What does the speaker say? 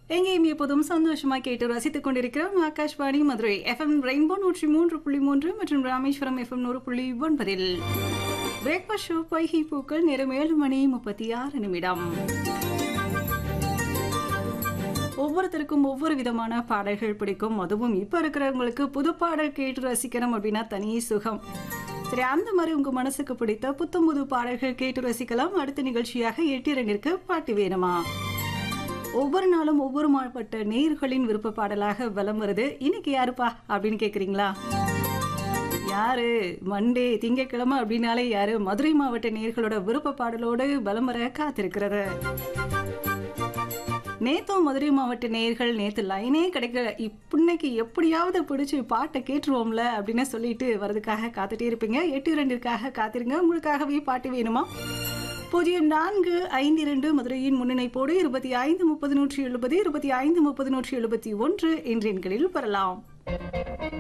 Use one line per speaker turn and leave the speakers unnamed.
எங்கேயும் எப்போதும் சந்தோஷமா கேட்டு ரசித்துக் கொண்டிருக்கிறோம் ஆகாஷ்வாணி மதுரை எஃப்எம் ரெயின்போ நூற்றி மூன்று புள்ளி மூன்று மற்றும் ராமேஸ்வரம் எஃப்எம் நூறு புள்ளி ஒன்பதில் பிரேக்ஃபாஸ்ட் ஷோ பொய்கை பூக்கள் நேரம் ஏழு மணி முப்பத்தி ஆறு நிமிடம் ஒவ்வொருத்தருக்கும் ஒவ்வொரு விதமான பாடல்கள் பிடிக்கும் அதுவும் இப்போ இருக்கிறவங்களுக்கு புது பாடல் கேட்டு ரசிக்கணும் அப்படின்னா தனி சுகம் சரி அந்த மாதிரி உங்க மனசுக்கு பிடித்த புத்தம் புது பாடல்கள் கேட்டு ரசிக்கலாம் அடுத்த நிகழ்ச்சியாக எட்டிரங்கிற்கு பாட்டு வேணுமா ஒவ்வொரு நாளும் ஒவ்வொரு மாவட்ட நேர்களின் விருப்ப பாடலாக வலம் வருது இன்னைக்கு யாருப்பா அப்படின்னு கேக்குறீங்களா யாரு மண்டே திங்கட்கிழமை அப்படின்னாலே யாரு மதுரை மாவட்ட நேர்களோட விருப்ப பாடலோடு பலம் வர காத்திருக்கிறது நேத்தும் மதுரை மாவட்ட நேர்கள் நேத்து லைனே கிடைக்கல இப்பன்னைக்கு எப்படியாவது பிடிச்சி பாட்டை கேட்டுருவோம்ல அப்படின்னு சொல்லிட்டு வரதுக்காக காத்துட்டே இருப்பீங்க எட்டு இரண்டிற்காக காத்திருங்க உங்களுக்காகவே பாட்டு வேணுமா பூஜ்ஜியம் நான்கு ஐந்து இரண்டு மதுரையின் முன்னிணைப்போடு இருபத்தி ஐந்து முப்பது நூற்றி எழுபது இருபத்தி ஐந்து முப்பது நூற்றி எழுபத்தி ஒன்று என்ற எண்களில் பெறலாம்